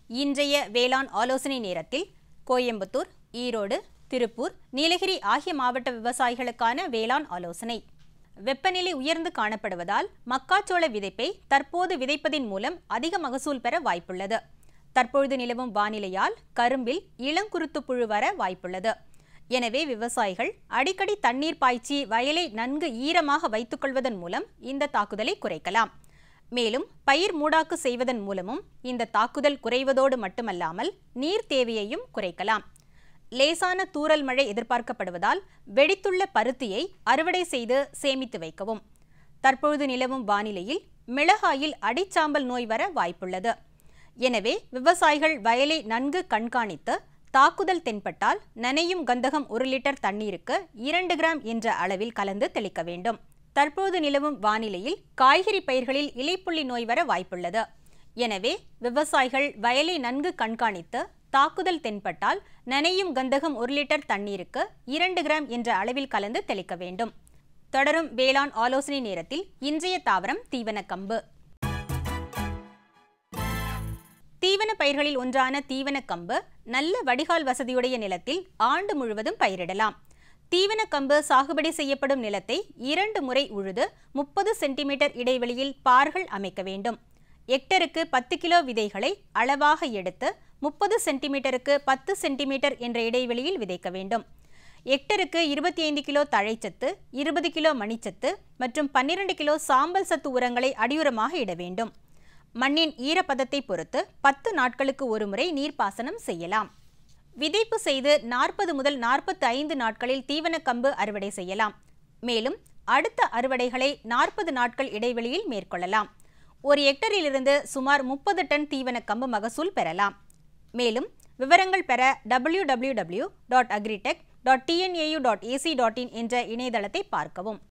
இன்றைய வேளாண் ஆலோசனை நேரத்தில் கோயம்புத்தூர் ஈரோடு திருப்பூர் நீலகிரி ஆகிய மாவட்ட விவசாயிகளுக்கான வேளாண் ஆலோசனை வெப்பநிலை உயர்ந்து காணப்படுவதால் மக்காச்சோள விதைப்பை தற்போது விதைப்பதின் மூலம் அதிக மகசூல் பெற வாய்ப்புள்ளது தற்பொழுது நிலவும் வானிலையால் கரும்பில் இளங்குருத்து புழு வர வாய்ப்புள்ளது எனவே விவசாயிகள் அடிக்கடி தண்ணீர் பாய்ச்சி வயலை நன்கு ஈரமாக வைத்துக்கொள்வதன் மூலம் இந்த தாக்குதலை குறைக்கலாம் மேலும் பயிர் மூடாக்கு செய்வதன் மூலமும் இந்த தாக்குதல் குறைவதோடு மட்டுமல்லாமல் நீர் தேவையையும் குறைக்கலாம் லேசான தூறல் மழை எதிர்பார்க்கப்படுவதால் வெடித்துள்ள பருத்தியை அறுவடை செய்து சேமித்து வைக்கவும் தற்பொழுது நிலவும் வானிலையில் மிளகாயில் அடிச்சாம்பல் நோய் வர வாய்ப்புள்ளது எனவே விவசாயிகள் வயலை நன்கு கண்காணித்து தாக்குதல் தென்பட்டால் நனையும் கந்தகம் ஒரு லிட்டர் தண்ணீருக்கு இரண்டு கிராம் என்ற அளவில் கலந்து தெளிக்க வேண்டும் தற்போது நிலவும் வானிலையில் காய்கறி பயிர்களில் இலைப்புள்ளி நோய் வர வாய்ப்புள்ளது எனவே விவசாயிகள் வயலை நன்கு கண்காணித்து தாக்குதல் தென்பட்டால் நனையும் கந்தகம் ஒரு லிட்டர் தண்ணீருக்கு இரண்டு கிராம் என்ற அளவில் கலந்து தெளிக்க வேண்டும் தொடரும் வேளாண் ஆலோசனை நேரத்தில் இன்றைய தாவரம் தீவனக்கம்பு தீவன பயிர்களில் ஒன்றான தீவனக்கம்பு நல்ல வடிகால் வசதியுடைய நிலத்தில் ஆண்டு முழுவதும் பயிரிடலாம் தீவனக்கம்பு சாகுபடி செய்யப்படும் நிலத்தை இரண்டு முறை உழுது முப்பது சென்டிமீட்டர் இடைவெளியில் பார்கள் அமைக்க வேண்டும் ஹெக்டருக்கு பத்து கிலோ விதைகளை அளவாக எடுத்து முப்பது சென்டிமீட்டருக்கு பத்து சென்டிமீட்டர் என்ற இடைவெளியில் விதைக்க வேண்டும் ஹெக்டருக்கு இருபத்தி ஐந்து கிலோ தழைச்சத்து இருபது கிலோ மணிச்சத்து மற்றும் பன்னிரண்டு கிலோ சாம்பல் சத்து உரங்களை அடியுரமாக இட வேண்டும் மண்ணின் ஈரப்பதத்தை பொறுத்து பத்து நாட்களுக்கு ஒருமுறை நீர்ப்பாசனம் செய்யலாம் விதைப்பு செய்து நாற்பது முதல் நாற்பத்தி ஐந்து நாட்களில் தீவனக்கம்பு அறுவடை செய்யலாம் மேலும் அடுத்த அறுவடைகளை நாற்பது நாட்கள் இடைவெளியில் மேற்கொள்ளலாம் ஒரு ஹெக்டரிலிருந்து சுமார் முப்பது டன் தீவனக்கம்பு மகசூல் பெறலாம் மேலும் விவரங்கள் பெற W W W dot agritech dot TNAU dot AC dot in என்ற இணையதளத்தை பார்க்கவும்